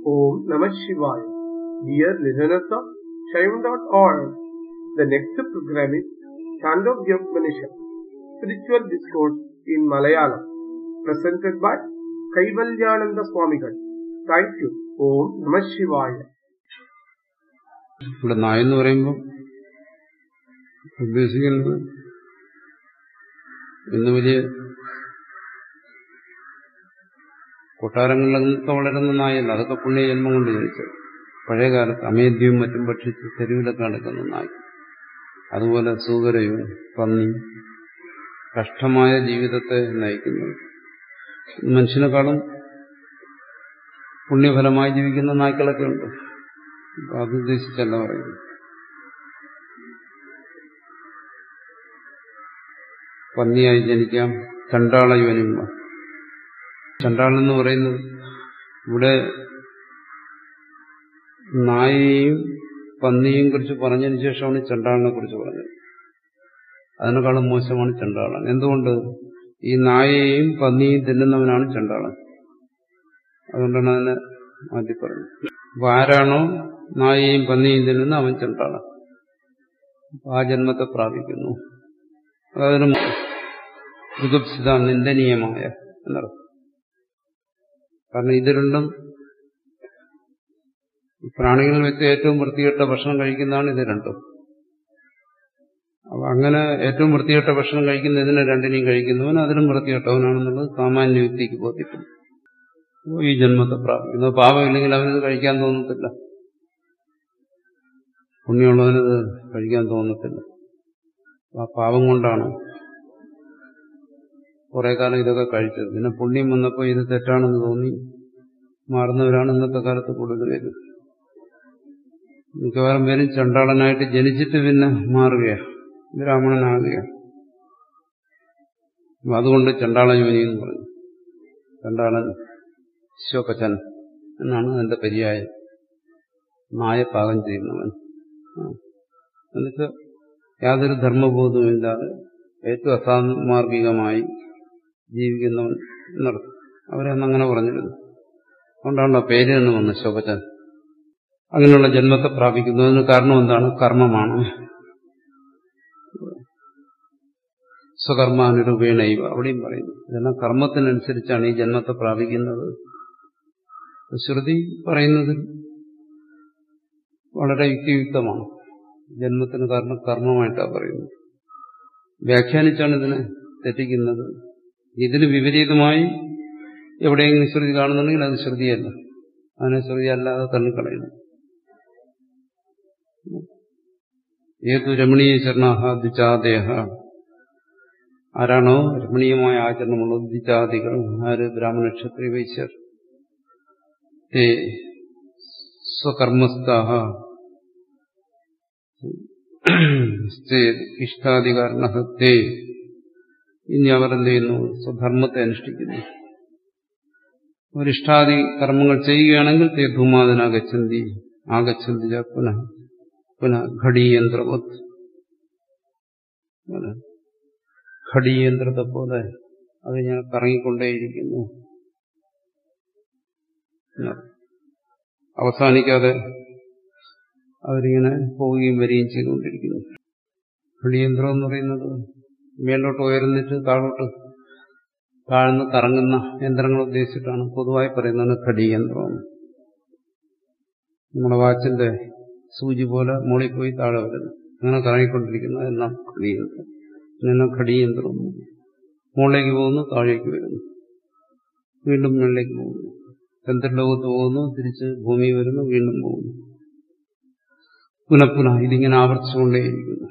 Om Namah Shivaya. Dear listeners of Shaivan.org, the next program is Chandogya Upanishad, Spiritual Discourse in Malayalam, presented by Kaivalyananda Swamigal. Thank you. Om Namah Shivaya. ഇവിടെ നായെന്ന് പറയുമ്പോൾ ഉദ്ദേശിക്കുന്നത് ഇന്ന് വലിയ കൊട്ടാരങ്ങളിലൊക്കെ വളരുന്ന നായല്ല അതൊക്കെ പുണ്യജന്മം കൊണ്ട് ജനിച്ചത് പഴയ കാലത്ത് അമേദ്യവും മറ്റും ഭക്ഷിച്ച് തെരുവിലൊക്കെ നടക്കുന്ന നായ അതുപോലെ സൂകരയും പന്നി കഷ്ടമായ ജീവിതത്തെ നയിക്കുന്നു മനുഷ്യനെക്കാളും പുണ്യഫലമായി ജീവിക്കുന്ന നായ്ക്കളൊക്കെ ഉണ്ട് അപ്പൊ അത് ഉദ്ദേശിച്ചല്ല പറയുന്നത് പന്നിയായി ജനിക്കാം ചണ്ടാള യോനിമ ചണ്ടാളൻ എന്ന് പറയുന്നത് ഇവിടെ നായയെയും പന്നിയെയും കുറിച്ച് പറഞ്ഞതിന് ശേഷമാണ് ചണ്ടാളിനെ കുറിച്ച് പറഞ്ഞത് അതിനേക്കാളും മോശമാണ് ചണ്ടാളൻ എന്തുകൊണ്ട് ഈ നായയെയും പന്നിയെയും തിന്നുന്നവനാണ് ചണ്ടാളൻ അതുകൊണ്ടാണ് അതിനെ മാറ്റി പറഞ്ഞത് അപ്പൊ ആരാണോ നായയും പന്നിയും തിന്നുന്ന അവൻ ചണ്ടാളൻ ആ ജന്മത്തെ പ്രാപിക്കുന്നു അതൊരു ദുഗപ്സിത നിന്ദനീയമായ എന്നർത്ഥം കാരണം ഇത് രണ്ടും പ്രാണികളിൽ വെച്ച് ഏറ്റവും വൃത്തികെട്ട ഭക്ഷണം കഴിക്കുന്നതാണ് ഇത് രണ്ടും അപ്പൊ അങ്ങനെ ഏറ്റവും വൃത്തികെട്ട ഭക്ഷണം കഴിക്കുന്ന ഇതിനെ രണ്ടിനെയും കഴിക്കുന്നവൻ അതിലും വൃത്തികെട്ടവനാണെന്നുള്ളത് സാമാന്യ വ്യക്തിക്ക് ബോധ്യപ്പെടും ഈ ജന്മത്തെ പ്രാപിക്കുന്നു പാപമില്ലെങ്കിൽ അവനത് കഴിക്കാൻ തോന്നത്തില്ല പുണ്യമുള്ളവനത് കഴിക്കാൻ തോന്നത്തില്ല ആ പാപം കൊണ്ടാണ് കുറെ കാലം ഇതൊക്കെ കഴിച്ചത് പിന്നെ പുണ്യം വന്നപ്പോൾ ഇത് തെറ്റാണെന്ന് തോന്നി മാറുന്നവരാണ് ഇന്നത്തെ കാലത്ത് കൂടുതൽ പേര് മിക്കവാറും പേരും ചണ്ടാളനായിട്ട് ജനിച്ചിട്ട് പിന്നെ മാറുകയാണ് ബ്രാഹ്മണനാകുകയാണ് അതുകൊണ്ട് ചണ്ടാള ജോലി എന്ന് പറഞ്ഞു ചണ്ടാളൻ ശോകച്ചൻ എന്നാണ് അതിന്റെ പര്യായം നായ പാകം ചെയ്യുന്നവൻ എന്നുവെച്ചാൽ യാതൊരു ധർമ്മബോധവുമില്ലാതെ ഏറ്റവും അസാമാർഗികമായി ജീവിക്കുന്നവൻ എന്നർത്ഥം അവരന്ന് അങ്ങനെ പറഞ്ഞിരുന്നു അതുകൊണ്ടാണല്ലോ പേര് എന്ന് വന്നത് ശോഭച്ചൻ അങ്ങനെയുള്ള ജന്മത്തെ പ്രാപിക്കുന്നതിന് കാരണം എന്താണ് കർമ്മമാണ് സ്വകർമാനുരൂപേണൈവ അവിടെയും പറയുന്നു ഇതെല്ലാം കർമ്മത്തിനനുസരിച്ചാണ് ഈ ജന്മത്തെ പ്രാപിക്കുന്നത് ശ്രുതി പറയുന്നത് വളരെ യുക്തിയുക്തമാണ് ജന്മത്തിന് കാരണം കർമ്മമായിട്ടാണ് പറയുന്നത് വ്യാഖ്യാനിച്ചാണ് ഇതിനെ തെറ്റിക്കുന്നത് ഇതിന് വിപരീതമായി എവിടെയെങ്കിലും ശ്രുതി കാണുന്നുണ്ടെങ്കിൽ അത് ശ്രുതിയല്ല അതിനെ ശ്രുതി അല്ലാതെ തള്ളിക്കളയുന്നു ഏതു രമണീയ ചരണാഹ ദ്വിജാദേഹ ആരാണോ രമണീയമായ ആചരണമുള്ള ദ്വിജാതികൾ ആര് ബ്രാഹ്മണ ക്ഷത്രിയ വൈശ്യർ തേ സ്വകർമ്മസ്ഥാഹ ഇഷ്ടാധികാരണത്തെ ഇനി അവർ എന്ത് ചെയ്യുന്നു സ്വധർമ്മത്തെ അനുഷ്ഠിക്കുന്നു ഒരിഷ്ടാദി കർമ്മങ്ങൾ ചെയ്യുകയാണെങ്കിൽ തേ ധൂമാതിനാഗച്ഛന്തി ആഗച്ഛന്തി പുനഃ പുനഃ ഘടീയന്ത്രവത് ഘടീയന്ത്രത്തെ പോലെ അത് ഞാൻ കറങ്ങിക്കൊണ്ടേയിരിക്കുന്നു അവസാനിക്കാതെ അവരിങ്ങനെ പോവുകയും വരികയും ചെയ്തുകൊണ്ടിരിക്കുന്നു ഘടിയന്ത്രം എന്ന് പറയുന്നത് മേലോട്ട് ഉയർന്നിട്ട് താഴോട്ട് താഴ്ന്ന് കറങ്ങുന്ന യന്ത്രങ്ങൾ ഉദ്ദേശിച്ചിട്ടാണ് പൊതുവായി പറയുന്നത് ഘടിയന്ത്രം നമ്മുടെ വാച്ചിന്റെ സൂചി പോലെ മുകളിൽ പോയി താഴെ വരുന്നു അങ്ങനെ കറങ്ങിക്കൊണ്ടിരിക്കുന്നത് എല്ലാം ഘടിയന്ത്രം എല്ലാം ഘടിയന്ത്രം മുകളിലേക്ക് പോകുന്നു താഴേക്ക് വരുന്നു വീണ്ടും മുകളിലേക്ക് പോകുന്നു ചന്ദ്രലോകത്ത് പോകുന്നു തിരിച്ച് ഭൂമി വരുന്നു വീണ്ടും പോകുന്നു പുനഃപുനഃ ഇതിങ്ങനെ ആവർത്തിച്ചുകൊണ്ടേയിരിക്കുന്നു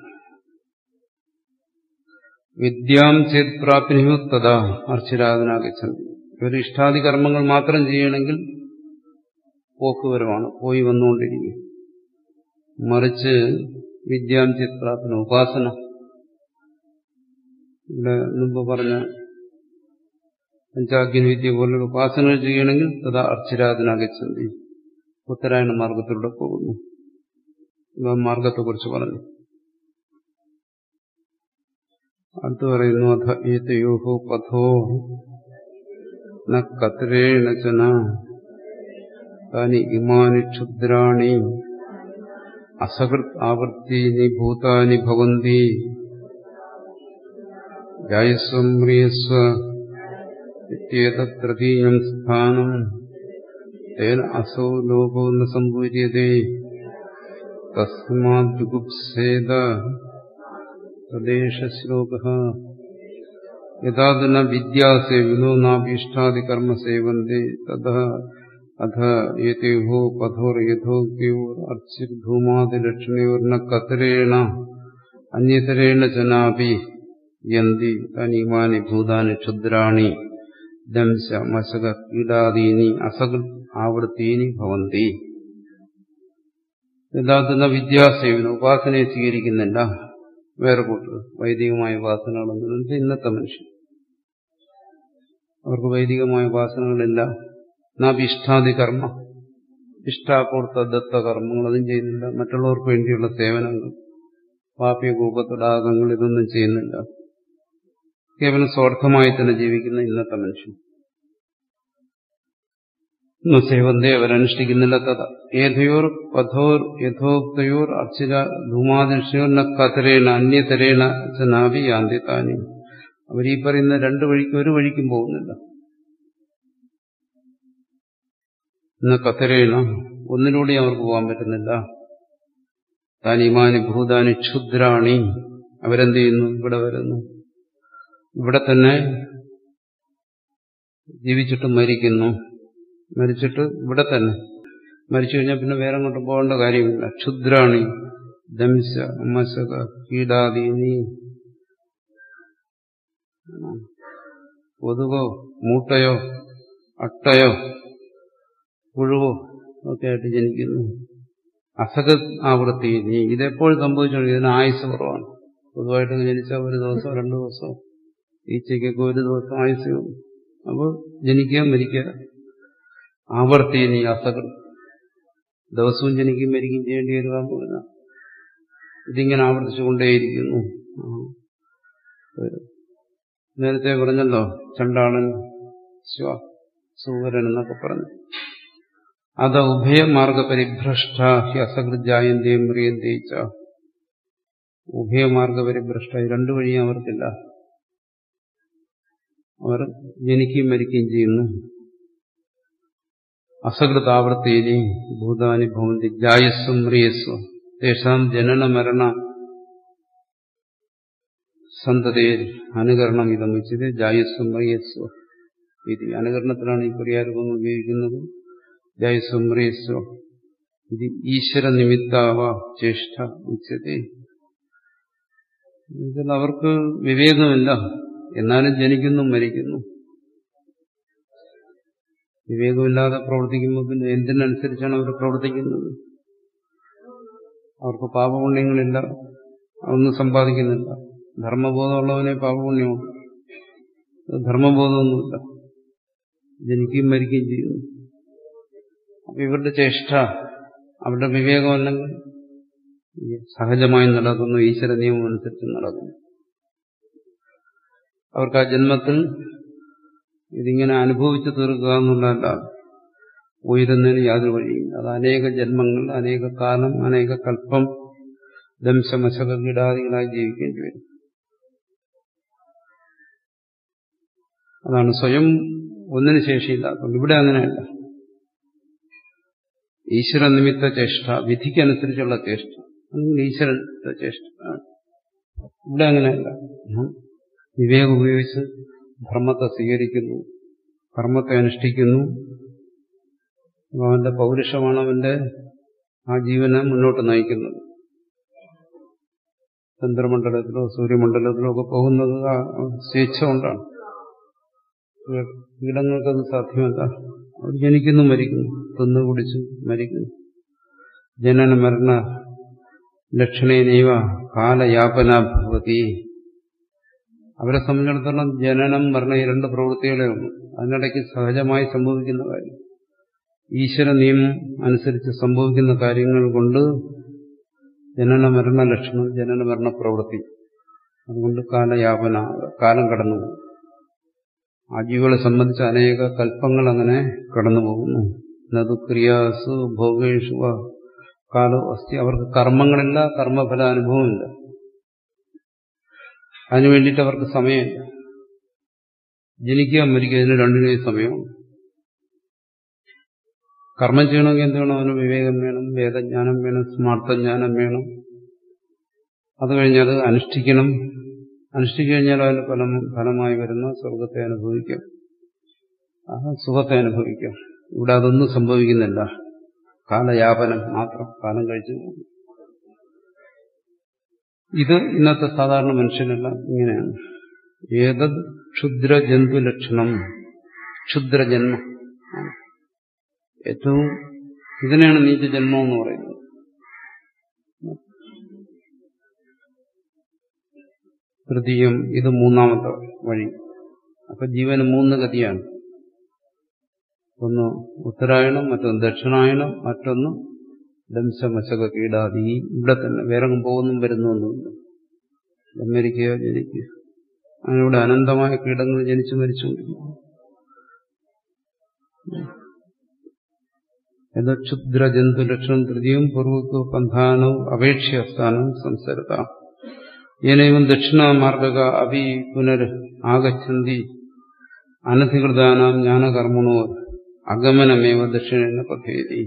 വിദ്യാം ചേത് പ്രാപ്തിനിഹു തഥാ അർച്ചരാധനാഗച്ഛന്തി ഒരു ഇഷ്ടാദി കർമ്മങ്ങൾ മാത്രം ചെയ്യണമെങ്കിൽ പോക്കുവരമാണ് പോയി വന്നുകൊണ്ടിരിക്കും മറിച്ച് വിദ്യാം ചേത് പ്രാപ്തിന ഉപാസന ഇവിടെ മുമ്പ് പറഞ്ഞ പഞ്ചാഗ്നി വിദ്യ പോലുള്ള ഉപാസനകൾ ചെയ്യണമെങ്കിൽ തഥാ അർച്ചരാധനാഗച്ഛന്തി ഉത്തരായണ മാർഗത്തിലൂടെ പോകുന്നു മാർഗത്തെക്കുറിച്ച് പറഞ്ഞു അടുത്ത് പറയുന്നു അഥ ഏതയോഹോ പഥോ ന കത്രേണ ചന താനി ഇമാനി ക്ഷുദ്രാണി അസകൃത് ആവർത്തീനി ഭൂതാനി ഭവന്തി ജായസ്വം മ്രിയസ്വ ഇത്യേതൃതീയം സ്ഥാനം തേന അസോ ലോകോ ന സംപൂര്യതേ തസ്മാദ്ഗുപ്സേത തദ്ദേശശ്ലോക യഥാ ന വിദ്യാസേവിനോ നാഭീഷ്ടാദികർമ്മ സേവന്തി തഥ അഥ ഏതേഹോ പഥോർ യഥോഗ്യോർ അർച്ചിർധൂമാദിലക്ഷണയോർന കതരേണ അന്യതരേണ ചനാപി യന്തി തനിമാനി ഭൂതാനി ക്ഷുദ്രാണി ദംശ മശക കീടാദീനി അസകൃ ആവൃത്തീനി ഭവന്തി യഥാർത്ഥ വിദ്യാസേവന ഉപാസനയെ സ്വീകരിക്കുന്നില്ല വേറെ കൂട്ടർ വൈദികമായ ഉപാസനകളൊന്നും ഇന്നത്തെ മനുഷ്യൻ അവർക്ക് വൈദികമായ ഉപാസനകളില്ല നാഭിഷ്ടാദി കർമ്മ ഇഷ്ടാപൂർത്ത ദത്ത കർമ്മങ്ങൾ അതും ചെയ്യുന്നില്ല മറ്റുള്ളവർക്ക് വേണ്ടിയുള്ള സേവനങ്ങൾ പാപ്യകൂപത്തടാകങ്ങൾ ഇതൊന്നും ചെയ്യുന്നില്ല കേവലം സ്വാർത്ഥമായി തന്നെ ജീവിക്കുന്ന ഇന്നത്തെ മനുഷ്യൻ സേവന്തേ അവരനുഷ്ഠിക്കുന്നില്ല തഥ ഏതയോർ പഥോർ യഥോക്തയോർ അർച്ചിര ധൂമാദിഷ്യോർ ന കതരേണ അന്യതരേണ ചനാവി യാന്തി താനി അവർ ഈ പറയുന്ന രണ്ട് വഴിക്ക് ഒരു വഴിക്കും പോകുന്നില്ല ഇന്ന് കത്തരേണ ഒന്നിലൂടെ അവർക്ക് പോകാൻ പറ്റുന്നില്ല താനിമാനി ഭൂതാനി ക്ഷുദ്രാണി അവരെന്ത് ചെയ്യുന്നു ഇവിടെ വരുന്നു ഇവിടെ തന്നെ ജീവിച്ചിട്ട് മരിക്കുന്നു മരിച്ചിട്ട് ഇവിടെ തന്നെ മരിച്ചു കഴിഞ്ഞാൽ പിന്നെ വേറെ അങ്ങോട്ട് പോകേണ്ട കാര്യമില്ല ക്ഷുദ്രാണി ദംശ മശക കീടാദീനി കൊതുകോ മൂട്ടയോ അട്ടയോ പുഴുവോ ഒക്കെ ആയിട്ട് ജനിക്കുന്നു അസക ആവൃത്തി നീ ഇതെപ്പോൾ സംഭവിച്ചോളൂ ഇതിന് ആയുസ് കുറവാണ് പൊതുവായിട്ട് ജനിച്ചാൽ ഒരു ദിവസം രണ്ടു ദിവസം ഈച്ചയ്ക്കൊക്കെ ഒരു ദിവസം ആയുസ് അപ്പോൾ ജനിക്കുക മരിക്കുക ആവർത്തി നീ അസകൃ ദിവസവും ജനിക്കുകയും മരിക്കുകയും ചെയ്യേണ്ടി വരുവാൻ പോകുന്ന ഇതിങ്ങനെ ആവർത്തിച്ചുകൊണ്ടേയിരിക്കുന്നു നേരത്തെ പറഞ്ഞല്ലോ ചണ്ടാളൻ ശിവ സൂവരൻ എന്നൊക്കെ പറഞ്ഞു അത് ഉഭയമാർഗ പരിഭ്രഷ്ട ഹി അസകൃജായന്തേ മ്രിയന്തേ ച ഉഭയമാർഗ പരിഭ്രഷ്ട രണ്ടു വഴിയും അവർക്കില്ല അവർ ജനിക്കുകയും മരിക്കുകയും ചെയ്യുന്നു അസകൃതാവർത്തേനി ഭൂതാനി ഭവന്തി ജായസ്വം മ്രിയസ്വം തേഷാം ജനന മരണ സന്തതയിൽ അനുകരണം ഇതം വെച്ചത് ജായസ്വം മ്രിയസ്വ ഇത് അനുകരണത്തിലാണ് ഈ പരിഹാരങ്ങൾ ഉപയോഗിക്കുന്നത് ജായസ്വം മ്രിയസ്വ ഇത് ഈശ്വര നിമിത്താവ ചേഷ്ട ഉച്ചത്തെ ഇതിൽ അവർക്ക് വിവേകമില്ല എന്നാലും ജനിക്കുന്നു മരിക്കുന്നു വിവേകമില്ലാതെ പ്രവർത്തിക്കുമ്പോൾ പിന്നെ എന്തിനനുസരിച്ചാണ് അവർ പ്രവർത്തിക്കുന്നത് അവർക്ക് പാപപുണ്യങ്ങളില്ല ഒന്നും സമ്പാദിക്കുന്നില്ല ധർമ്മബോധമുള്ളവനെ പാപപുണ്യമുണ്ട് ധർമ്മബോധമൊന്നുമില്ല ജനിക്കുകയും മരിക്കുകയും ചെയ്യുന്നു അപ്പൊ ഇവരുടെ ചേഷ്ട അവരുടെ വിവേകമല്ലെങ്കിൽ സഹജമായി നടക്കുന്നു ഈശ്വര നിയമം അനുസരിച്ച് നടക്കുന്നു അവർക്ക് ആ ജന്മത്തിൽ ഇതിങ്ങനെ അനുഭവിച്ചു തീർക്കുക എന്നുള്ളതല്ല ഉയരുന്നതിന് യാതൊരു വഴിയില്ല അത് അനേക ജന്മങ്ങൾ അനേക കാലം അനേക കൽപ്പം ദംശമശക കീടാദികളായി ജീവിക്കേണ്ടി വരും അതാണ് സ്വയം ഒന്നിനു ശേഷിയില്ലാത്തത് ഇവിടെ അങ്ങനെയല്ല ഈശ്വര നിമിത്ത ചേഷ്ട വിധിക്കനുസരിച്ചുള്ള ചേഷ്ട അങ്ങനെ ഈശ്വരന്റെ ചേഷ്ട ഇവിടെ അങ്ങനെയല്ല വിവേകം ഉപയോഗിച്ച് ധർമ്മത്തെ സ്വീകരിക്കുന്നു കർമ്മത്തെ അനുഷ്ഠിക്കുന്നു അവന്റെ പൗരുഷമാണ് അവന്റെ ആ ജീവനെ മുന്നോട്ട് നയിക്കുന്നത് ചന്ദ്രമണ്ഡലത്തിലോ സൂര്യമണ്ഡലത്തിലോ ഒക്കെ പോകുന്നത് ആ സ്വേച്ഛ കൊണ്ടാണ് കീടങ്ങൾക്കത് സാധ്യമല്ല അവർ ജനിക്കുന്നു മരിക്കുന്നു തിന്നു കുടിച്ചു മരിക്കുന്നു ജനന മരണ ലക്ഷണേനൈവ കാലയാപന ഭവതി അവരെ സംബന്ധിച്ചിടത്തോളം ജനനം മരണം ഈ രണ്ട് പ്രവൃത്തികളേ ഉള്ളൂ അതിനിടയ്ക്ക് സഹജമായി സംഭവിക്കുന്ന കാര്യം ഈശ്വര നിയമം അനുസരിച്ച് സംഭവിക്കുന്ന കാര്യങ്ങൾ കൊണ്ട് ജനന മരണ ലക്ഷണം ജനന മരണ പ്രവൃത്തി അതുകൊണ്ട് കാലയാപന കാലം കടന്നു പോകും ആ ജീവികളെ സംബന്ധിച്ച് അനേക കൽപ്പങ്ങൾ അങ്ങനെ കടന്നു പോകുന്നു നതു ക്രിയാസു ഭോഗേഷു വ കാലോ അസ്ഥി അവർക്ക് കർമ്മങ്ങളില്ല കർമ്മഫലാനുഭവമില്ല അതിനു വേണ്ടിയിട്ട് അവർക്ക് സമയമില്ല ജനിക്കുക മരിക്കുക ഇതിന് രണ്ടിനെയും സമയമാണ് കർമ്മം ചെയ്യണമെങ്കിൽ എന്ത് വേണം അവന് വിവേകം വേണം വേദജ്ഞാനം വേണം സ്മാർത്ഥജ്ഞാനം വേണം അത് കഴിഞ്ഞാൽ അനുഷ്ഠിക്കണം അനുഷ്ഠിച്ചു കഴിഞ്ഞാൽ അതിന്റെ ഫലം ഫലമായി വരുന്ന സ്വർഗത്തെ അനുഭവിക്കാം ആ സുഖത്തെ അനുഭവിക്കാം ഇവിടെ അതൊന്നും സംഭവിക്കുന്നില്ല കാലയാപനം മാത്രം കാലം കഴിച്ചു പോകും. ഇത് ഇന്നത്തെ സാധാരണ മനുഷ്യനെല്ലാം ഇങ്ങനെയാണ് ഏതത് ക്ഷുദ്രജന്തു ലക്ഷണം ക്ഷുദ്രജന്മം ഏറ്റവും ഇതിനെയാണ് നീചജന്മം എന്ന് പറയുന്നത് തൃതീയം ഇത് മൂന്നാമത്തെ വഴി അപ്പൊ ജീവന് മൂന്ന് ഗതിയാണ് ഒന്ന് ഉത്തരായണം മറ്റൊന്ന് ദക്ഷിണായണം മറ്റൊന്ന് ദംശമശക കീടാതി ഇവിടെ തന്നെ വേറെ പോകുന്നും വരുന്നൊന്നുമില്ല മരിക്കുക ജനിക്കുക അതിനിവിടെ അനന്തമായ കീടങ്ങൾ ജനിച്ചു മരിച്ചുകൊണ്ടിരിക്കുന്നു ഇത് ക്ഷുദ്ര ജന്തു ലക്ഷണം തൃതീയം പൂർവ്വത്വ പന്ഥാനവും അപേക്ഷ്യ സ്ഥാനം സംസരത ഏനൈവം ദക്ഷിണമാർഗക അഭി പുനർ ആഗച്ഛന്തി അനധികൃതാനാം ജ്ഞാനകർമ്മണോ അഗമനമേവ ദക്ഷിണ പദ്ധതി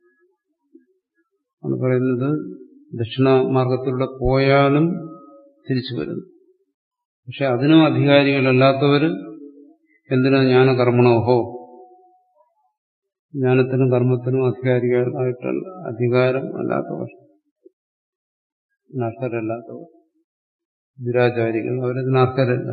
ആണ് പറയുന്നത് ദക്ഷിണ മാർഗത്തിലൂടെ പോയാലും തിരിച്ചു വരുന്നു പക്ഷെ അതിനും അധികാരികളല്ലാത്തവർ എന്തിനാ ജ്ഞാനകർമ്മണോഹോ ജ്ഞാനത്തിനും കർമ്മത്തിനും അധികാരികളായിട്ടല്ല അധികാരം അല്ലാത്തവർ അർഹരല്ലാത്തവർ ദുരാചാരികൾ അവരതിന് അർഹരല്ല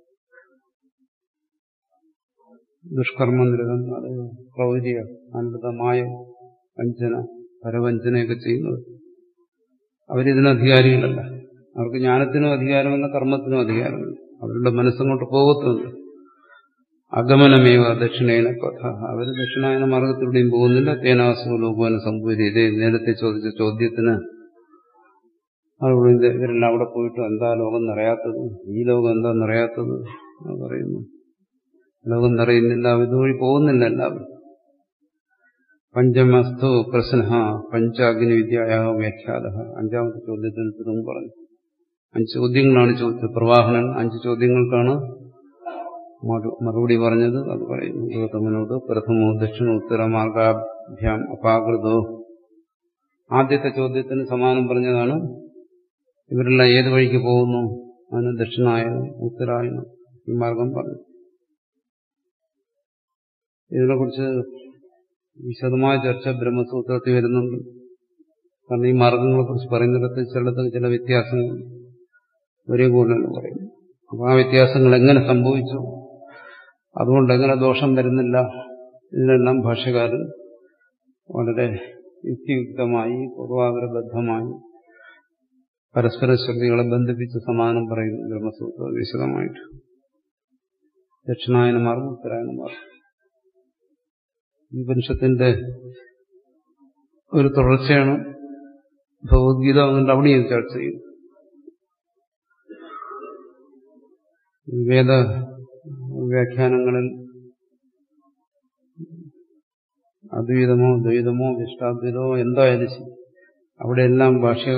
ദുഷ്കർമ്മ നിരതം അത് ക്രൗര്യ അനൃതമായ വഞ്ചന പരവഞ്ചനയൊക്കെ ചെയ്യുന്നത് അവരിതിന് അധികാരികളല്ല അവർക്ക് ജ്ഞാനത്തിനും അധികാരമല്ല കർമ്മത്തിനും അധികാരമില്ല അവരുടെ മനസ്സങ്ങോട്ട് പോകത്തുമില്ല അഗമനമേവ ദക്ഷിണേന കഥ അവർ ദക്ഷിണായന മാർഗത്തിലൂടെയും പോകുന്നില്ല തേനാസു ലോകോന സംഭൂരി ഇതേ നേരത്തെ ചോദിച്ച ചോദ്യത്തിന് അതുകൊണ്ട് ഇവരെല്ലാം അവിടെ പോയിട്ട് എന്താ ലോകം നിറയാത്തത് ഈ ലോകം എന്താ നിറയാത്തത് എന്ന് പറയുന്നു ലോകം നിറയുന്നില്ല ഇതുവഴി പോകുന്നില്ല എല്ലാവരും പഞ്ചമസ്തു പ്രശ്ന പഞ്ചാഗ്നി വിദ്യയാ വ്യാഖ്യാത അഞ്ചാമത്തെ ചോദ്യത്തിന് ഉത്തരവും പറഞ്ഞു അഞ്ച് ചോദ്യങ്ങളാണ് ചോദിച്ചത് പ്രവാഹനൻ അഞ്ച് ചോദ്യങ്ങൾക്കാണ് മറുപടി പറഞ്ഞത് അത് പറയുന്നു ഗൗതമനോട് പ്രഥമോ ദക്ഷിണ ഉത്തര മാർഗാഭ്യാം അപാകൃതോ ആദ്യത്തെ ചോദ്യത്തിന് സമാനം പറഞ്ഞതാണ് ഇവരെല്ലാം ഏത് വഴിക്ക് പോകുന്നു അതിന് ദക്ഷിണായനം ഉത്തരായണം ഈ മാർഗം പറഞ്ഞു ഇതിനെക്കുറിച്ച് വിശദമായ ചർച്ച ബ്രഹ്മസൂത്രത്തിൽ വരുന്നുണ്ട് കാരണം ഈ മാർഗങ്ങളെ കുറിച്ച് പറയുന്നിടത്ത് ചിലടത്ത് ചില വ്യത്യാസങ്ങൾ ഒരേ കൂടുതലെന്ന് പറയുന്നു അപ്പോൾ ആ വ്യത്യാസങ്ങൾ എങ്ങനെ സംഭവിച്ചു അതുകൊണ്ട് എങ്ങനെ ദോഷം വരുന്നില്ല ഇതിനെല്ലാം ഭാഷകാരൻ വളരെ യുക്തിയുക്തമായി പൂർവാഗ്രബദ്ധമായി പരസ്പര ശ്രുതികളെ ബന്ധിപ്പിച്ച് സമാനം പറയുന്നു ബ്രഹ്മസൂത്ര വിശദമായിട്ട് ദക്ഷിണായന മാർഗം ഉത്തരായന മാർഗം ഈ ഉപനിഷത്തിന്റെ ഒരു തുടർച്ചയാണ് ഭഗവത്ഗീത അതുകൊണ്ട് അവിടെയും ചർച്ച ചെയ്യും വേദ വ്യാഖ്യാനങ്ങളിൽ അദ്വൈതമോ ദ്വൈതമോ വിഷ്ടാദ്വൈതമോ എന്തായാലും ശരി അവിടെയെല്ലാം ഭാഷ്യ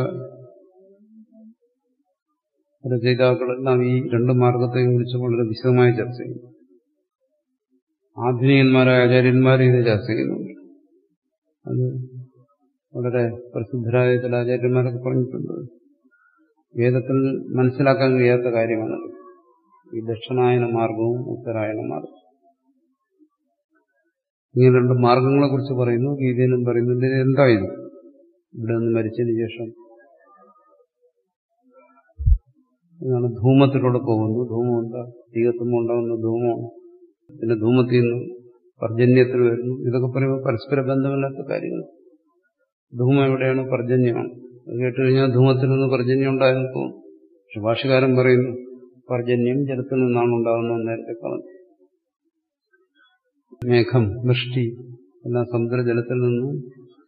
രചയിതാക്കളെല്ലാം ഈ രണ്ട് മാർഗത്തെയും കുറിച്ച് വളരെ വിശദമായി ചർച്ച ചെയ്യും ആധുനികന്മാരായ ആചാര്യന്മാരും ഇത് ചർച്ച ചെയ്യുന്നുണ്ട് അത് വളരെ പ്രസിദ്ധരായ ചില ആചാര്യന്മാരൊക്കെ പറഞ്ഞിട്ടുണ്ട് വേദത്തിൽ മനസ്സിലാക്കാൻ കഴിയാത്ത കാര്യമാണത് ഈ ദക്ഷിണായന മാർഗവും ഉത്തരായന മാർഗവും ഇങ്ങനെ രണ്ട് മാർഗങ്ങളെ കുറിച്ച് പറയുന്നു ഗീതയിലും പറയുന്നുണ്ട് ഇത് എന്താ ഇത് ഇവിടെ നിന്ന് മരിച്ചതിന് ശേഷം ഇതാണ് ധൂമത്തിലൂടെ പോകുന്നു ധൂമം എന്താ തീകത്തുമ്പോൾ ഉണ്ടാകുന്ന ധൂമമാണ് പിന്നെ ധൂമത്തിൽ നിന്ന് പർജന്യത്തിൽ വരുന്നു ഇതൊക്കെ പറയുമ്പോൾ പരസ്പര ബന്ധമില്ലാത്ത കാര്യങ്ങൾ ധൂമം എവിടെയാണ് പർജന്യമാണ് അത് കേട്ട് കഴിഞ്ഞാൽ ധൂമത്തിൽ നിന്ന് പർജന്യം ഉണ്ടായെന്ന് തോന്നും പക്ഷെ ഭാഷകാരൻ പറയുന്നു പർജന്യം ജലത്തിൽ നിന്നാണ് ഉണ്ടാകുന്നത് നേരത്തെ പറഞ്ഞു മേഘം വൃഷ്ടി എല്ലാം സമുദ്രജലത്തിൽ നിന്നും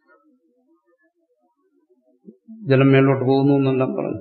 ജലം മേലോട്ട് പോകുന്നു എന്നെല്ലാം പറഞ്ഞു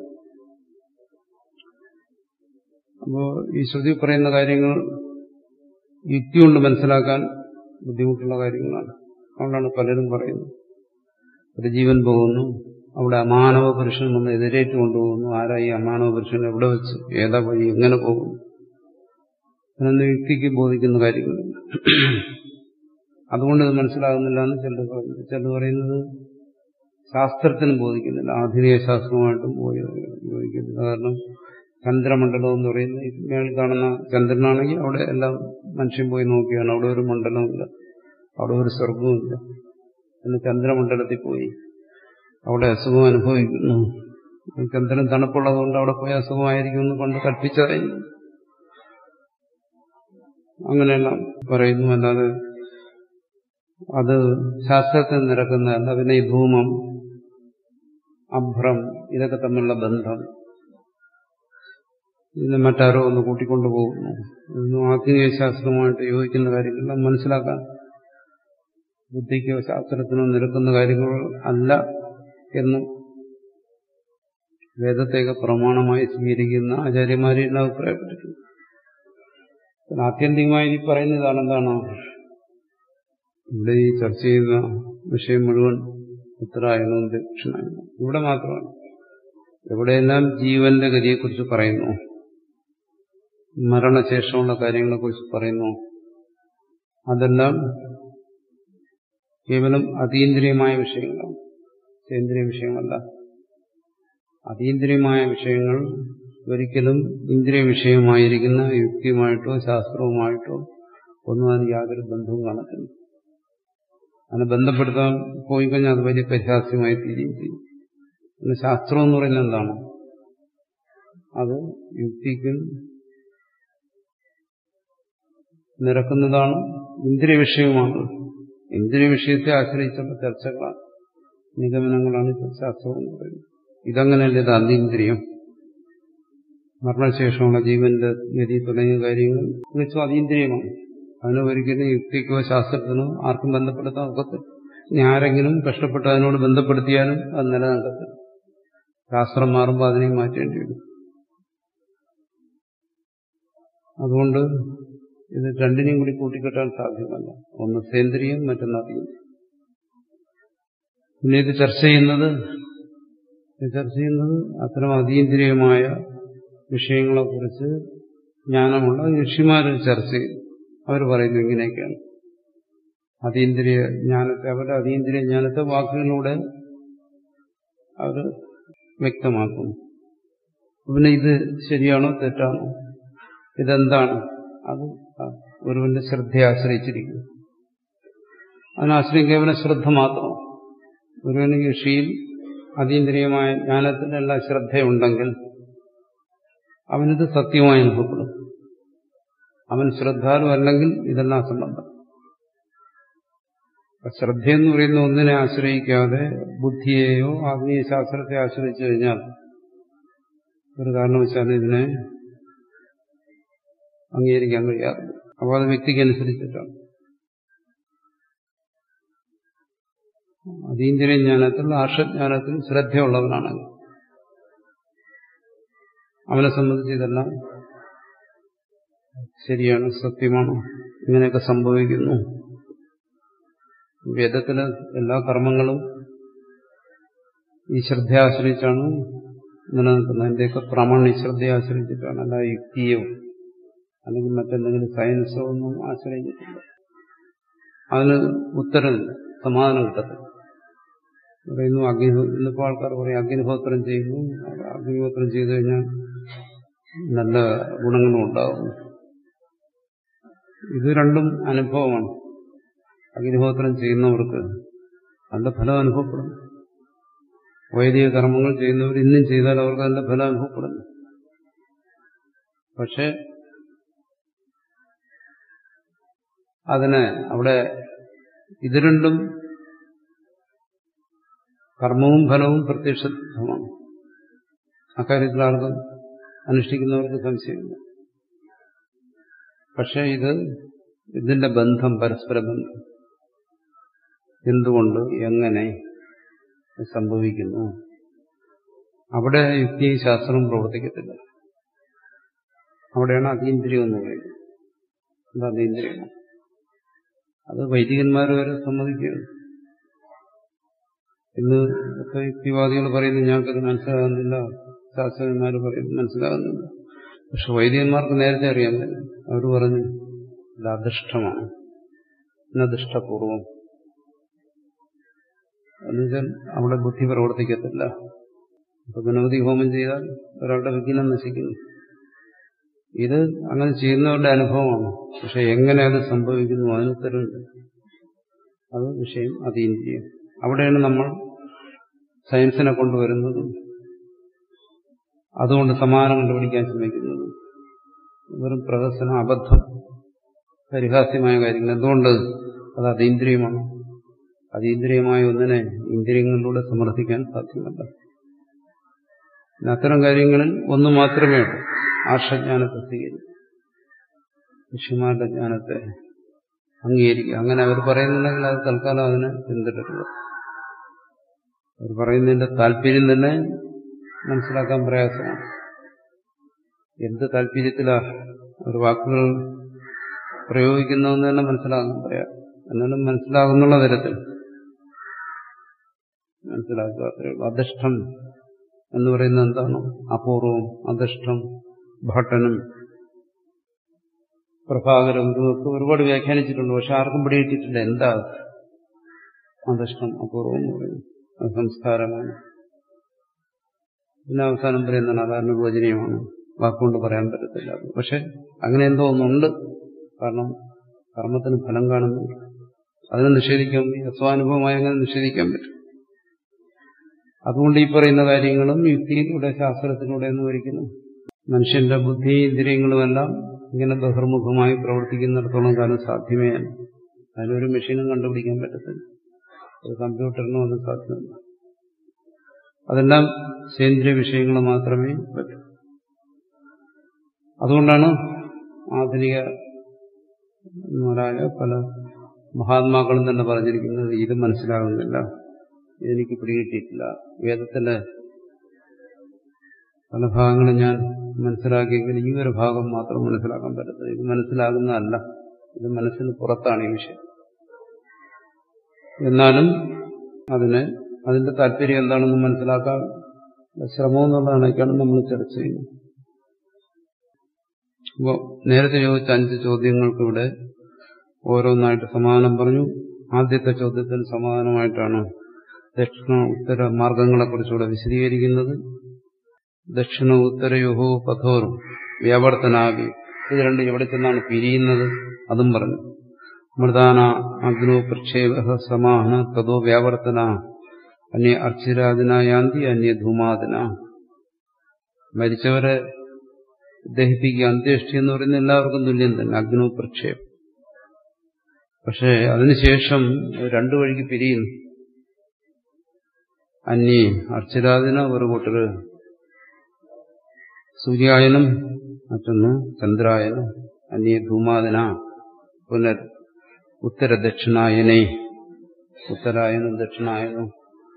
അപ്പോ ഈ ശ്രുതി പറയുന്ന കാര്യങ്ങൾ യുക്തി കൊണ്ട് മനസ്സിലാക്കാൻ ബുദ്ധിമുട്ടുള്ള കാര്യങ്ങളാണ് അതുകൊണ്ടാണ് പലരും പറയുന്നത് ഒരു ജീവൻ പോകുന്നു അവിടെ അമാനവ പുരുഷൻ വന്ന് എതിരേറ്റ് കൊണ്ടുപോകുന്നു ആരാ ഈ അമാനവ പുരുഷൻ എവിടെ വെച്ച് ഏതാ വഴി എങ്ങനെ പോകുന്നു എന്നൊന്നും യുക്തിക്ക് ബോധിക്കുന്ന കാര്യങ്ങളില്ല അതുകൊണ്ട് ഇത് മനസ്സിലാകുന്നില്ല എന്ന് ചിലർ പറയുന്നു ചിലർ പറയുന്നത് ശാസ്ത്രത്തിനും ബോധിക്കുന്നില്ല ആധുനിക ശാസ്ത്രമായിട്ടും പോയി യോജിക്കുന്നില്ല കാരണം ചന്ദ്രമണ്ഡലം എന്ന് പറയുന്നത് ഈ മേളിൽ കാണുന്ന ചന്ദ്രനാണെങ്കിൽ അവിടെ എല്ലാം മനുഷ്യൻ പോയി നോക്കിയാണ് അവിടെ ഒരു മണ്ഡലമില്ല അവിടെ ഒരു സ്വർഗവുമില്ല പിന്നെ ചന്ദ്രമണ്ഡലത്തിൽ പോയി അവിടെ അസുഖം അനുഭവിക്കുന്നു ചന്ദ്രൻ തണുപ്പുള്ളതുകൊണ്ട് അവിടെ പോയി അസുഖമായിരിക്കുമെന്ന് പണ്ട് കൽപ്പിച്ചതായിരിക്കും അങ്ങനെയെല്ലാം പറയുന്നു അല്ലാതെ അത് ശാസ്ത്രത്തിൽ നിരക്കുന്നതല്ല പിന്നെ ഈ ധൂമം അഭ്രം ഇതൊക്കെ തമ്മിലുള്ള ബന്ധം ഇതിനെ മറ്റാരോ ഒന്ന് കൂട്ടിക്കൊണ്ടു പോകുന്നു ഇതൊന്നും ആധുനിക ശാസ്ത്രവുമായിട്ട് യോജിക്കുന്ന കാര്യങ്ങളെല്ലാം മനസ്സിലാക്കാൻ ബുദ്ധിക്കോ ശാസ്ത്രത്തിനോ നിരക്കുന്ന കാര്യങ്ങൾ അല്ല എന്ന് വേദത്തെയൊക്കെ പ്രമാണമായി സ്വീകരിക്കുന്ന ആചാര്യന്മാരെല്ലാം അഭിപ്രായപ്പെട്ടിട്ടുണ്ട് ആത്യന്തികമായി ഈ പറയുന്നതാണ് എന്താണ് ഇവിടെ ഈ ചർച്ച ചെയ്യുന്ന വിഷയം മുഴുവൻ ഉത്തരായണവും ദക്ഷിണായണവും ഇവിടെ മാത്രമാണ് എവിടെയെല്ലാം ജീവന്റെ ഗതിയെക്കുറിച്ച് പറയുന്നു മരണശേഷമുള്ള കാര്യങ്ങളെക്കുറിച്ച് പറയുന്നു അതെല്ലാം കേവലം അതീന്ദ്രിയമായ വിഷയങ്ങളാണ് കേന്ദ്രീയ വിഷയമല്ല അതീന്ദ്രിയമായ വിഷയങ്ങൾ ഒരിക്കലും ഇന്ദ്രിയ വിഷയമായിരിക്കുന്ന യുക്തിയുമായിട്ടോ ശാസ്ത്രവുമായിട്ടോ ഒന്നും അതിന് യാതൊരു ബന്ധവും കാണത്തില്ല അതിനെ ബന്ധപ്പെടുത്താൻ പോയി കഴിഞ്ഞാൽ അത് വലിയ പരിഹാസ്യമായി തീരുകയും ചെയ്യും പിന്നെ ശാസ്ത്രം എന്ന് പറയുന്നത് എന്താണ് അത് യുക്തിക്കും നിരക്കുന്നതാണ് ഇന്ദ്രിയ വിഷയമാണ് ഇന്ദ്രിയ വിഷയത്തെ ആശ്രയിച്ചുള്ള ചർച്ചകളാണ് നിഗമനങ്ങളാണ് ശാസ്ത്രം എന്ന് പറയുന്നത് ഇതങ്ങനെയല്ല ഇത് അതീന്ദ്രിയം മരണശേഷമുള്ള ജീവന്റെ ഗതി തുടങ്ങിയ കാര്യങ്ങൾ തികച്ചും അതീന്ദ്രിയമാണ് അതിന് ഒരിക്കലും യുക്തിക്കോ ശാസ്ത്രത്തിനോ ആർക്കും ബന്ധപ്പെടുത്താൻ ഒക്കത്തില്ല ഇനി ആരെങ്കിലും കഷ്ടപ്പെട്ട് അതിനോട് ബന്ധപ്പെടുത്തിയാലും അത് നിലനിൽക്കത്തില്ല ശാസ്ത്രം മാറുമ്പോൾ അതിനെ മാറ്റേണ്ടി വരും അതുകൊണ്ട് ഇത് രണ്ടിനെയും കൂടി കൂട്ടിക്കെട്ടാൻ സാധ്യമല്ല ഒന്ന് സേന്ദ്രിയം മറ്റൊന്ന് അതീന്ദ്രിയം പിന്നെ ഇത് ചർച്ച ചെയ്യുന്നത് ഇത് ചർച്ച ചെയ്യുന്നത് അത്തരം അതീന്ദ്രിയമായ വിഷയങ്ങളെക്കുറിച്ച് ജ്ഞാനമുള്ള ഋഷിമാർ ചർച്ച ചെയ്തു അവർ പറയുന്നു ഇങ്ങനെയൊക്കെയാണ് അതീന്ദ്രിയ ജ്ഞാനത്തെ അവരുടെ അതീന്ദ്രിയ ജ്ഞാനത്തെ വാക്കുകളിലൂടെ അവർ വ്യക്തമാക്കുന്നു പിന്നെ ഇത് ശരിയാണോ തെറ്റാണോ ഇതെന്താണ് അത് ഒരുവന്റെ ശ്രദ്ധയെ ആശ്രയിച്ചിരിക്കുന്നു അതിനാശ്രയം കേവലം ശ്രദ്ധ മാത്രം ഒരുവന് ഋഷിയിൽ അതീന്ദ്രിയമായ ജ്ഞാനത്തിലെല്ലാം ശ്രദ്ധയുണ്ടെങ്കിൽ അവനിത് സത്യമായി അനുഭവപ്പെടും അവൻ ശ്രദ്ധാലു അല്ലെങ്കിൽ ഇതെല്ലാം സംബന്ധം ശ്രദ്ധയെന്ന് പറയുന്ന ഒന്നിനെ ആശ്രയിക്കാതെ ബുദ്ധിയെയോ ആത്മീയ ശാസ്ത്രത്തെ ആശ്രയിച്ചു കഴിഞ്ഞാൽ ഒരു കാരണവശാലും ഇതിനെ അംഗീകരിക്കാൻ കഴിയാറില്ല അപ്പോൾ അത് വ്യക്തിക്ക് അനുസരിച്ചിട്ടാണ് അതീന്ദ്രിയ ജ്ഞാനത്തിൽ ആർഷജ്ഞാനത്തിൽ ശ്രദ്ധയുള്ളവനാണെങ്കിൽ അവനെ സംബന്ധിച്ച് ഇതെല്ലാം ശരിയാണ് സത്യമാണ് ഇങ്ങനെയൊക്കെ സംഭവിക്കുന്നു വേദത്തിലെ എല്ലാ കർമ്മങ്ങളും ഈ ശ്രദ്ധയെ ആശ്രയിച്ചാണ് നിലനിൽക്കുന്നത് അതിൻ്റെയൊക്കെ പ്രാമാണ്യ ശ്രദ്ധയെ ആശ്രയിച്ചിട്ടാണ് അല്ല യുക്തിയോ അല്ലെങ്കിൽ മറ്റെന്തെങ്കിലും സയൻസോ ഒന്നും ആശ്രയിച്ചിട്ടില്ല അതിന് ഉത്തരമില്ല സമാധാനം കിട്ടത്തില്ല പറയുന്നു അഗ്നിഹോ ഇന്നിപ്പോൾ ആൾക്കാർ പറയും അഗ്നിഹോത്രം ചെയ്യുന്നു അഗ്നിഹോത്രം ചെയ്തു കഴിഞ്ഞാൽ നല്ല ഗുണങ്ങളും ഉണ്ടാകും ഇത് രണ്ടും അനുഭവമാണ് അഗ്നിഹോത്രം ചെയ്യുന്നവർക്ക് നല്ല ഫലം അനുഭവപ്പെടും വൈദിക കർമ്മങ്ങൾ ചെയ്യുന്നവർ ഇന്നും ചെയ്താൽ അവർക്ക് നല്ല ഫലം അനുഭവപ്പെടുന്നു പക്ഷെ അതിന് അവിടെ ഇത് രണ്ടും കർമ്മവും ഫലവും പ്രത്യക്ഷമാണ് അക്കാര്യത്തിൽ ആർക്കും അനുഷ്ഠിക്കുന്നവർക്ക് സംശയമില്ല പക്ഷെ ഇത് ഇതിന്റെ ബന്ധം പരസ്പര ബന്ധം എന്തുകൊണ്ട് എങ്ങനെ സംഭവിക്കുന്നു അവിടെ യുക്തി ശാസ്ത്രവും പ്രവർത്തിക്കത്തില്ല അവിടെയാണ് അതീന്ദ്രിയം എന്ന് പറയുന്നത് എന്താ അതീന്ദ്രിയം അത് വൈദികന്മാർ വരെ സമ്മതിക്കുകയാണ് ഇന്ന് ഒക്കെ യുക്തിവാദികൾ പറയുന്നു ഞങ്ങൾക്കത് മനസ്സിലാകുന്നില്ല ശാസ്ത്രജ്ഞന്മാർ പറയുന്നു മനസ്സിലാകുന്നില്ല പക്ഷെ വൈദികന്മാർക്ക് നേരത്തെ അറിയാൻ പറ്റും അവർ പറഞ്ഞു ഇത് അധിഷ്ഠമാണ് ഇന്നധിഷ്ഠപൂർവം എന്നുവെച്ചാൽ അവിടെ ബുദ്ധി പ്രവർത്തിക്കത്തില്ല അപ്പൊ ഗണപതി ഹോമം ചെയ്താൽ ഒരാളുടെ വിഘ്നം നശിക്കുന്നു ഇത് അങ്ങനെ ചെയ്യുന്നവരുടെ അനുഭവമാണ് പക്ഷെ എങ്ങനെ അത് സംഭവിക്കുന്നു അതിന് ഉത്തരവില്ല അത് വിഷയം അതീന്ദ്രിയം അവിടെയാണ് നമ്മൾ സയൻസിനെ കൊണ്ടുവരുന്നതും അതുകൊണ്ട് സമാനം കണ്ടുപിടിക്കാൻ ശ്രമിക്കുന്നത് വെറും പ്രഹസനം അബദ്ധം പരിഹാസ്യമായ കാര്യങ്ങൾ എന്തുകൊണ്ട് അത് അതീന്ദ്രിയമാണ് അതീന്ദ്രിയമായ ഒന്നിനെ ഇന്ദ്രിയങ്ങളിലൂടെ സമർത്ഥിക്കാൻ സാധ്യമല്ല പിന്നെ അത്തരം കാര്യങ്ങളിൽ ഒന്ന് മാത്രമേ ഉള്ളൂ ആർഷജ്ഞാനത്തെ സ്വീകരിക്കും ഋഷിമാരുടെ ജ്ഞാനത്തെ അംഗീകരിക്കുക അങ്ങനെ അവർ പറയുന്നുണ്ടെങ്കിൽ അത് തൽക്കാലം അതിനെ പിന്തുടരുക അവർ പറയുന്നതിന്റെ താല്പര്യം തന്നെ മനസ്സിലാക്കാൻ പ്രയാസമാണ് എന്ത് താല്പര്യത്തിലാ ഒരു വാക്കുകൾ പ്രയോഗിക്കുന്നതെന്ന് തന്നെ മനസ്സിലാക്കാൻ പറയാം എന്നാലും മനസ്സിലാകുന്നുള്ള തരത്തിൽ മനസ്സിലാക്കുക അത്രേ ഉള്ളൂ അധിഷ്ഠം എന്ന് പറയുന്നത് എന്താണ് അപൂർവം അധിഷ്ഠം ഭട്ടനും പ്രഭാകരം ഇതൊക്കെ ഒരുപാട് വ്യാഖ്യാനിച്ചിട്ടുണ്ട് പക്ഷെ ആർക്കും പിടികിട്ടിട്ടില്ല എന്താ അധിഷ്ഠം അപൂർവം എന്ന് പറയുന്നത് അത് സംസ്കാരമാണ് പിന്നെ അവസാനം പറയുന്നതാണ് അതാണ് ഉപചനീയമാണ് വാക്കുകൊണ്ട് പറയാൻ പറ്റത്തില്ല പക്ഷെ അങ്ങനെ എന്തോ ഒന്നുണ്ട് കാരണം കർമ്മത്തിന് ഫലം കാണുന്നുണ്ട് അതിനെ നിഷേധിക്കാൻ വയ്യ സ്വാനുഭവമായി അങ്ങനെ നിഷേധിക്കാൻ പറ്റും അതുകൊണ്ട് ഈ പറയുന്ന കാര്യങ്ങളും യുക്തിയിലൂടെ ശാസ്ത്രത്തിലൂടെ ഒന്നും ഒരിക്കലും മനുഷ്യന്റെ ബുദ്ധി ഇന്ദ്രിയങ്ങളുമെല്ലാം ഇങ്ങനെ ബഹിർമുഖമായി പ്രവർത്തിക്കുന്നിടത്തോളം കാലം സാധ്യമേ അല്ല അതിനൊരു മെഷീനും കണ്ടുപിടിക്കാൻ പറ്റത്തില്ല ഒരു കമ്പ്യൂട്ടറിനും അത് സാധ്യമല്ല അതെല്ലാം കേന്ദ്രീയ വിഷയങ്ങൾ മാത്രമേ പറ്റൂ അതുകൊണ്ടാണ് ആധുനിക പല മഹാത്മാക്കളും തന്നെ പറഞ്ഞിരിക്കുന്നത് ഇത് മനസ്സിലാകുന്നില്ല എനിക്ക് പിടികിട്ടിയിട്ടില്ല വേദത്തിലെ പല ഭാഗങ്ങളും ഞാൻ മനസ്സിലാക്കിയെങ്കിൽ ഈ ഒരു ഭാഗം മാത്രം മനസ്സിലാക്കാൻ പറ്റത്തില്ല ഇത് മനസ്സിലാകുന്നതല്ല ഇത് മനസ്സിന് പുറത്താണ് ഈ വിഷയം എന്നാലും അതിന് അതിന്റെ താല്പര്യം എന്താണെന്ന് മനസ്സിലാക്കാൻ ശ്രമം എന്നുള്ളതാണൊക്കെയാണ് നമ്മൾ ചർച്ച ചെയ്യുന്നത് അപ്പോൾ നേരത്തെ ചോദിച്ച അഞ്ച് ചോദ്യങ്ങൾക്കിവിടെ ഓരോന്നായിട്ട് സമാധാനം പറഞ്ഞു ആദ്യത്തെ ചോദ്യത്തിന് സമാധാനമായിട്ടാണ് ദക്ഷിണ ഉത്തര മാർഗങ്ങളെക്കുറിച്ചുകൂടെ വിശദീകരിക്കുന്നത് ദക്ഷിണ ഉത്തരയുഹോ പഥോർ വ്യാവർത്തനാവി ഇത് രണ്ട് എവിടെ ചെന്നാണ് പിരിയുന്നത് അതും പറഞ്ഞു മൃദാന അഗ്നോ പ്രക്ഷേപ സമാഹന തതോ വ്യാവർത്തന അന്യ അർച്ചിരാദിന യാന്തി അന്യ ധൂമാദിന മരിച്ചവരെ ദഹിപ്പിക്കുക അന്ത്യേഷ്ടി എന്ന് പറയുന്ന എല്ലാവർക്കും തുല്യം തന്നെ അഗ്നോ പ്രക്ഷേപം പക്ഷേ അതിനുശേഷം രണ്ടു വഴിക്ക് പിരിയുന്നു അന്യേ അർച്ചരാദിന ഒരു കൂട്ടര് സൂര്യായനം മറ്റൊന്ന് ചന്ദ്രായനം അന്യ ധൂമാദിന പുനർ ഉത്തര ദക്ഷിണായനെ ഉത്തരായനം ദക്ഷിണായനം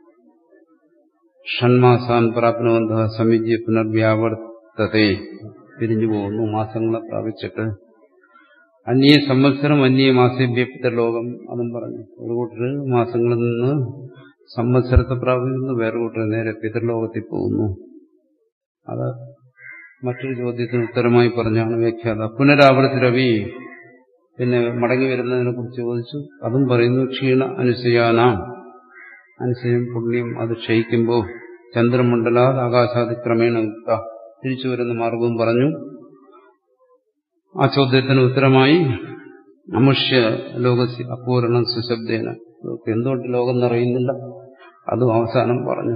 ഷൺമാസാൻ പ്രാപ്നവന്ത സമിജ്യ പുനർവ്യാവർത്തത്തെ പിരിഞ്ഞു പോകുന്നു മാസങ്ങളെ പ്രാപിച്ചിട്ട് അന്യ സംവത്സരം അന്യ മാസേഭ്യപ്പിത്ത ലോകം അതും പറഞ്ഞു ഒരു കൂട്ടർ മാസങ്ങളിൽ നിന്ന് സംവത്സരത്തെ പ്രാപിക്കുന്നു വേറെ കൂട്ടർ നേരെ പിതൃലോകത്തിൽ പോകുന്നു അത് മറ്റൊരു ചോദ്യത്തിന് ഉത്തരമായി പറഞ്ഞാണ് വ്യാഖ്യാത പുനരാവർത്തി രവി പിന്നെ മടങ്ങി വരുന്നതിനെ കുറിച്ച് ചോദിച്ചു അതും പറയുന്നു ക്ഷീണ അനുസയാനാം അനുസയം പുണ്യം അത് ക്ഷയിക്കുമ്പോൾ ചന്ദ്രമണ്ഡലാത് ആകാശാതിക്രമേണ യുക്ത തിരിച്ചു വരുന്ന മാർഗവും പറഞ്ഞു ആ ചോദ്യത്തിന് ഉത്തരമായി അമുഷ്യ ലോകസി അപൂരണം സുശബ്ദേന എന്തുകൊണ്ട് ലോകം നിറയുന്നില്ല അതും അവസാനം പറഞ്ഞു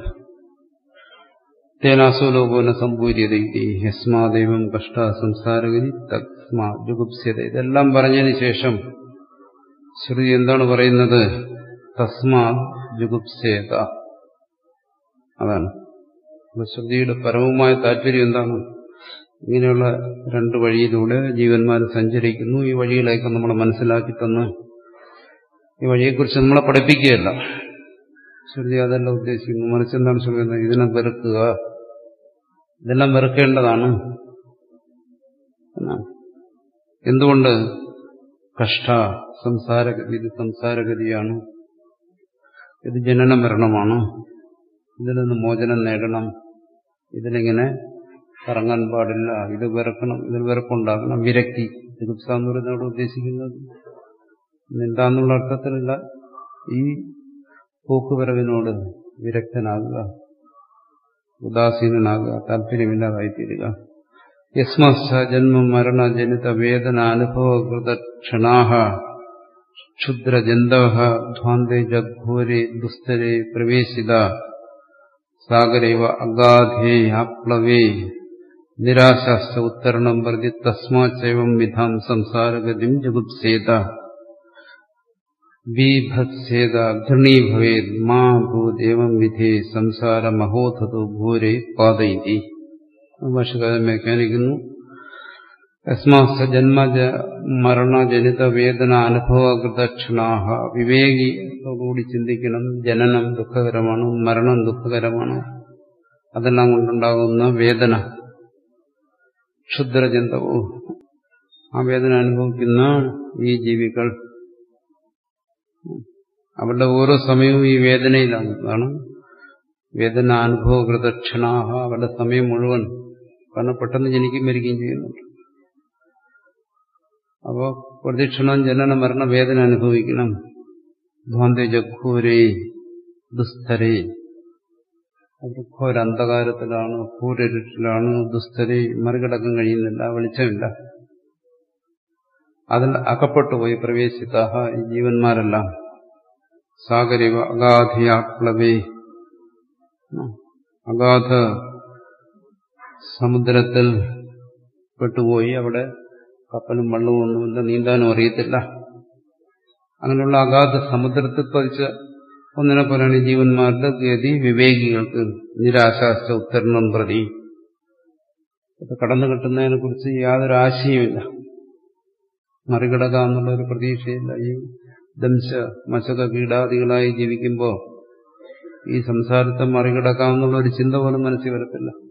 തേനാസോ ലോകോന സംപൂര്യത യസ്മാദൈവം കഷ്ട സംസാരഗതി തസ്മാ ജുഗുപ്സ്യത ഇതെല്ലാം പറഞ്ഞതിന് ശേഷം ശ്രുതി എന്താണ് പറയുന്നത് തസ്മാ ജുഗുപ്സ്യത അതാണ് ശ്രുതിയുടെ പരമമായ താല്പര്യം എന്താണ് ഇങ്ങനെയുള്ള രണ്ട് വഴിയിലൂടെ ജീവന്മാർ സഞ്ചരിക്കുന്നു ഈ വഴികളെയൊക്കെ നമ്മൾ മനസ്സിലാക്കി തന്ന് ഈ വഴിയെക്കുറിച്ച് നമ്മളെ പഠിപ്പിക്കുകയല്ല ശ്രുതി അതല്ല ഉദ്ദേശിക്കുന്നു മറിച്ച് എന്താണ് ശ്രമിക്കുന്നത് ഇതിനെ വെറുക്കുക ഇതെല്ലാം വെറുക്കേണ്ടതാണ് എന്നാണ് എന്തുകൊണ്ട് കഷ്ട സംസാരഗതി ഇത് സംസാരഗതിയാണ് ഇത് ജനന മരണമാണ് ഇതിൽ നിന്ന് മോചനം നേടണം ഇതിലിങ്ങനെ കറങ്ങാൻ പാടില്ല ഇത് വെറുക്കണം ഇതിൽ വെറുപ്പുണ്ടാക്കണം വിരക്തി ചികിത്സ എന്ന് പറയുന്നതോട് ഉദ്ദേശിക്കുന്നത് എന്താന്നുള്ള അർത്ഥത്തിലല്ല ഈ പോക്കുവരവിനോട് വിരക്തനാകുക ഉദാസീനനാകുക താല്പര്യമില്ലാതായിത്തീരുക യസ്മസ്ഥ ജന്മ മരണ ജനിത വേദന അനുഭവകൃത ക്ഷണാഹ ക്ഷുദ്രജന്തവ ധ്വാന്തേ ജഘോരെ ദുസ്തരെ പ്രവേശിത സാഗരൈവ അഗാധേ ആപ്ലവേ നിരാശാശ്ച ഉത്തരണം പ്രതി തസ്മാച്ചൈവം വിധാം സംസാരഗതിം ജഗുപ്സേത ബീഭത്സേത ഘൃണീഭവേത് മാ ഭൂദേവം വിധേ സംസാര മഹോധതു ഭൂരെ പാതയിതി ഭാഷകാരൻ വ്യാഖ്യാനിക്കുന്നു യസ്മാസ ജന്മജ മരണജനിത വേദന അനുഭവകൃത ക്ഷണാഹ വിവേകിയോടുകൂടി ചിന്തിക്കണം ജനനം ദുഃഖകരമാണ് മരണം ദുഃഖകരമാണ് അതെല്ലാം കൊണ്ടുണ്ടാകുന്ന വേദന ക്ഷുദ്രജന്തവും ആ വേദന അനുഭവിക്കുന്ന ഈ ജീവികൾ അവരുടെ ഓരോ സമയവും ഈ വേദനയിലാണ് അതാണ് വേദന അനുഭവകൃത ക്ഷണാഹ അവരുടെ സമയം മുഴുവൻ കാരണം പെട്ടെന്ന് ജനിക്കുകയും മരിക്കുകയും ചെയ്യുന്നുണ്ട് അപ്പോൾ പ്രതിക്ഷണം ജനന മരണ വേദന അനുഭവിക്കണം ധ്വാന്തി ജഘൂരേ ദുസ്തരേ അവർ ഘോരന്ധകാരത്തിലാണ് ഭൂരരുട്ടിലാണ് ദുസ്തരെ മറികടക്കാൻ കഴിയുന്നില്ല വെളിച്ചമില്ല അതിൽ അകപ്പെട്ടു പോയി പ്രവേശിത ഈ ജീവന്മാരെല്ലാം സാഗരിവ അഗാധിയാപ്ലവേ അഗാധ സമുദ്രത്തിൽ പെട്ടുപോയി അവിടെ കപ്പലും വെള്ളവും ഒന്നുമില്ല നീന്താനും അറിയത്തില്ല അങ്ങനെയുള്ള അഗാധ സമുദ്രത്തിൽ പതിച്ച ഒന്നിനെ പോലെയാണ് ഈ ജീവന്മാരുടെ ഗതി വിവേകികൾക്ക് നിരാശാശ്ച ഉത്തരണം പ്രതി ഇത് കടന്നു കിട്ടുന്നതിനെ കുറിച്ച് യാതൊരു ആശയമില്ല മറികടക്കാം എന്നുള്ള ഒരു പ്രതീക്ഷയില്ല ഈ ദംശ മശക കീടാദികളായി ജീവിക്കുമ്പോൾ ഈ സംസാരത്തെ മറികടക്കാമെന്നുള്ള ഒരു ചിന്ത പോലും മനസ്സിൽ വരത്തില്ല